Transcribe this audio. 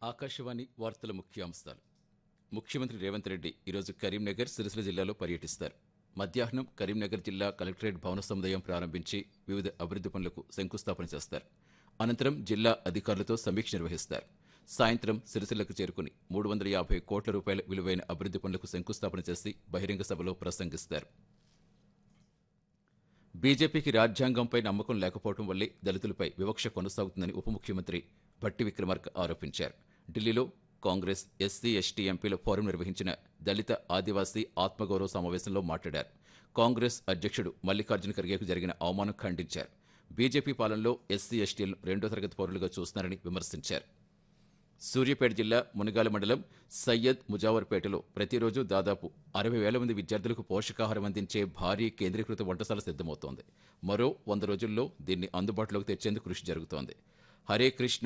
ఆకాశవాణి వార్తల ముఖ్యాంశాలు ముఖ్యమంత్రి రేవంత్ రెడ్డి ఈరోజు కరీంనగర్ సిరిసిల్ల జిల్లాలో పర్యటిస్తారు మధ్యాహ్నం కరీంనగర్ జిల్లా కలెక్టరేట్ భవన సముదాయం ప్రారంభించి వివిధ అభివృద్ధి పనులకు శంకుస్థాపన చేస్తారు అనంతరం జిల్లా అధికారులతో సమీక్ష నిర్వహిస్తారు సాయంత్రం సిరిసిల్లకు చేరుకుని మూడు వందల యాభై కోట్ల రూపాయల విలువైన అభివృద్ధి పనులకు శంకుస్థాపన చేసి బహిరంగ సభలో ప్రసంగిస్తారు బీజేపీకి రాజ్యాంగంపై నమ్మకం లేకపోవడం వల్లే దళితులపై వివక్ష కొనసాగుతుందని ఉప ముఖ్యమంత్రి భట్టి విక్రమార్క ఆరోపించారు ఢిల్లీలో కాంగ్రెస్ ఎస్సీ ఎస్టీ ఎంపీల ఫోరం నిర్వహించిన దళిత ఆదివాసీ ఆత్మగౌరవ సమావేశంలో మాట్లాడారు కాంగ్రెస్ అధ్యక్షుడు మల్లికార్జున ఖర్గేకు జరిగిన అవమానం ఖండించారు బీజేపీ పాలనలో ఎస్సీ ఎస్టీలను రెండో తరగతి పౌరులుగా చూస్తున్నారని విమర్శించారు సూర్యాపేట జిల్లా మునగాల మండలం సయ్యద్ ముజావర్పేటలో ప్రతిరోజు దాదాపు అరవై వేల మంది విద్యార్థులకు పోషకాహారం అందించే భారీ కేంద్రీకృత వంటశాల సిద్ధమవుతోంది మరో వంద రోజుల్లో దీన్ని అందుబాటులోకి తెచ్చేందుకు కృషి జరుగుతోంది హరే కృష్ణ